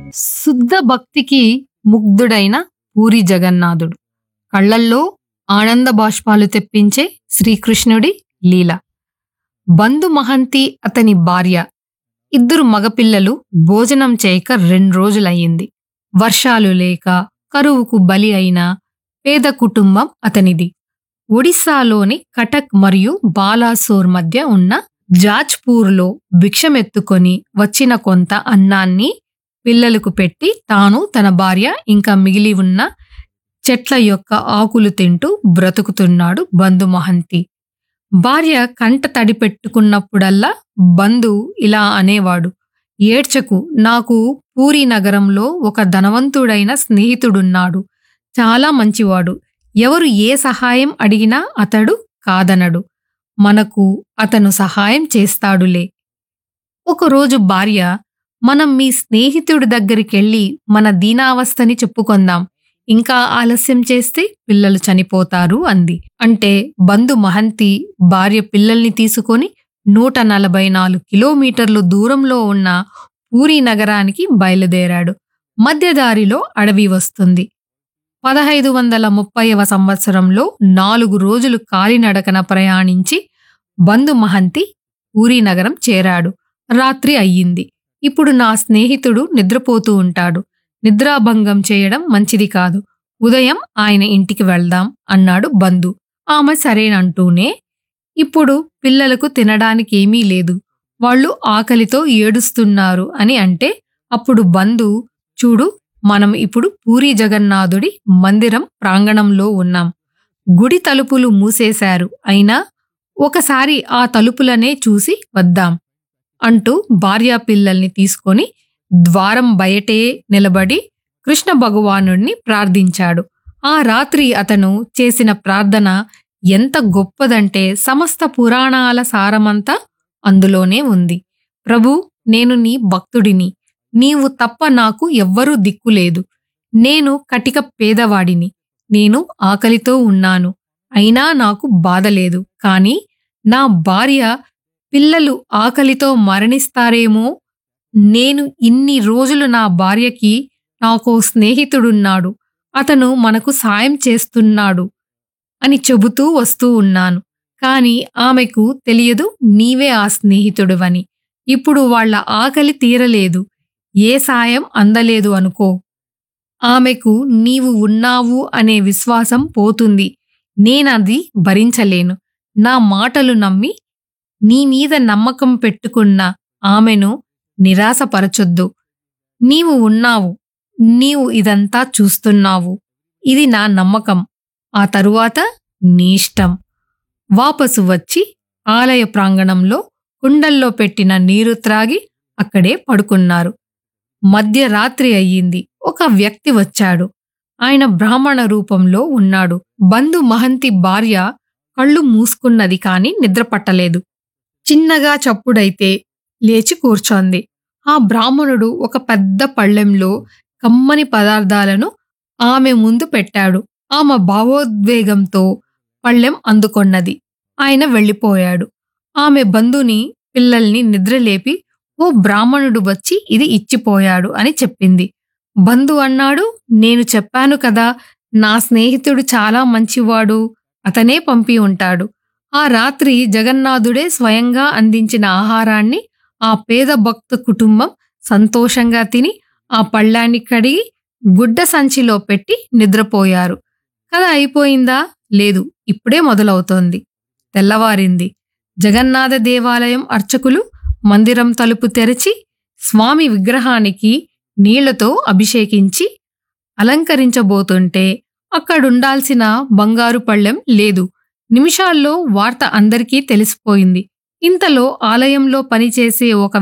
శుద్ధ భక్తికి ముగ్ధుడైన పూరి జగన్నాథుడు కళ్ళల్లో ఆనంద బాష్పాలు తెప్పించే శ్రీకృష్ణుడి లీల బంధు మహంతి అతని భార్య ఇద్దరు మగపిల్లలు భోజనం చేయక రెండు రోజులయ్యింది వర్షాలు లేక కరువుకు బలి అయిన పేద కుటుంబం అతనిది ఒడిశాలోని కటక్ మరియు బాలాసోర్ మధ్య ఉన్న జాజ్పూర్లో భిక్షమెత్తుకొని వచ్చిన కొంత అన్నాన్ని పిల్లలకు పెట్టి తాను తన భార్య ఇంకా మిగిలి ఉన్న చెట్ల యొక్క ఆకులు తింటూ బ్రతుకుతున్నాడు బంధు మహంతి భార్య కంట తడి పెట్టుకున్నప్పుడల్లా బంధు ఇలా అనేవాడు ఏడ్చకు నాకు పూరి నగరంలో ఒక ధనవంతుడైన స్నేహితుడున్నాడు చాలా మంచివాడు ఎవరు ఏ సహాయం అడిగినా అతడు కాదనడు మనకు అతను సహాయం చేస్తాడులే ఒకరోజు భార్య మనం మీ స్నేహితుడి దగ్గరికెళ్ళి మన దీనావస్థని చెప్పుకొందాం ఇంకా ఆలస్యం చేస్తే పిల్లలు చనిపోతారు అంది అంటే బంధు మహంతి భార్య పిల్లల్ని తీసుకొని నూట నలభై నాలుగు కిలోమీటర్లు దూరంలో ఉన్న పూరీ నగరానికి బయలుదేరాడు మధ్యదారిలో అడవి వస్తుంది పదహైదు వందల ముప్పైవ సంవత్సరంలో నాలుగు రోజులు కాలినడకన ప్రయాణించి బంధు మహంతి పూరీ నగరం చేరాడు రాత్రి అయ్యింది ఇప్పుడు నా స్నేహితుడు నిద్రపోతూ ఉంటాడు నిద్రాభంగం చేయడం మంచిది కాదు ఉదయం ఆయన ఇంటికి వెళ్దాం అన్నాడు బంధు ఆమె సరేనంటూనే ఇప్పుడు పిల్లలకు తినడానికి ఏమీ లేదు వాళ్ళు ఆకలితో ఏడుస్తున్నారు అని అంటే అప్పుడు బంధు చూడు మనం ఇప్పుడు పూరి జగన్నాథుడి మందిరం ప్రాంగణంలో ఉన్నాం గుడి తలుపులు మూసేశారు అయినా ఒకసారి ఆ తలుపులనే చూసి వద్దాం అంటూ భార్యా పిల్లల్ని తీసుకొని ద్వారం బయటే నిలబడి కృష్ణ భగవానుడిని ప్రార్థించాడు ఆ రాత్రి అతను చేసిన ప్రార్థన ఎంత గొప్పదంటే సమస్త పురాణాల సారమంతా అందులోనే ఉంది ప్రభు నేను నీ భక్తుడిని నీవు తప్ప నాకు ఎవ్వరూ దిక్కులేదు నేను కటిక పేదవాడిని నేను ఆకలితో ఉన్నాను అయినా నాకు బాధ లేదు కాని నా భార్య పిల్లలు ఆకలితో మరణిస్తారేమో నేను ఇన్ని రోజులు నా భార్యకి నాకో స్నేహితుడున్నాడు అతను మనకు సాయం చేస్తున్నాడు అని చెబుతూ వస్తూ ఉన్నాను కాని ఆమెకు తెలియదు నీవే ఆ స్నేహితుడివని ఇప్పుడు వాళ్ళ ఆకలి తీరలేదు ఏ సాయం అందలేదు అనుకో ఆమెకు నీవు ఉన్నావు అనే విశ్వాసం పోతుంది నేనది భరించలేను నా మాటలు నమ్మి నీ మీద నమ్మకం పెట్టుకున్న ఆమెను నిరాశపరచొద్దు నీవు ఉన్నావు నీవు ఇదంతా చూస్తున్నావు ఇది నా నమ్మకం ఆ తరువాత నీ ఇష్టం వాపసు వచ్చి ఆలయ ప్రాంగణంలో కుండల్లో పెట్టిన నీరు త్రాగి అక్కడే పడుకున్నారు మధ్యరాత్రి అయ్యింది ఒక వ్యక్తి వచ్చాడు ఆయన బ్రాహ్మణ రూపంలో ఉన్నాడు బంధు మహంతి భార్య కళ్ళు మూసుకున్నది కాని నిద్రపట్టలేదు చిన్నగా చప్పుడైతే లేచి కూర్చోంది ఆ బ్రాహ్మణుడు ఒక పెద్ద పళ్ళెంలో కమ్మని పదార్థాలను ఆమె ముందు పెట్టాడు ఆమె భావోద్వేగంతో పళ్ళెం అందుకొన్నది ఆయన వెళ్ళిపోయాడు ఆమె బంధుని పిల్లల్ని నిద్రలేపి ఓ బ్రాహ్మణుడు వచ్చి ఇది ఇచ్చిపోయాడు అని చెప్పింది బంధు అన్నాడు నేను చెప్పాను కదా నా స్నేహితుడు చాలా మంచివాడు అతనే పంపి ఉంటాడు ఆ రాత్రి జగన్నాథుడే స్వయంగా అందించిన ఆహారాన్ని ఆ పేద భక్త కుటుంబం సంతోషంగా తిని ఆ పళ్ళాన్ని కడిగి గుడ్డ సంచిలో పెట్టి నిద్రపోయారు కథ అయిపోయిందా లేదు ఇప్పుడే మొదలవుతోంది తెల్లవారింది జగన్నాథ దేవాలయం అర్చకులు మందిరం తలుపు తెరచి స్వామి విగ్రహానికి నీళ్లతో అభిషేకించి అలంకరించబోతుంటే అక్కడుండాల్సిన బంగారు పళ్ళెం లేదు నిమిషాల్లో వార్త అందరికీ తెలిసిపోయింది ఇంతలో ఆలయంలో పనిచేసే ఒక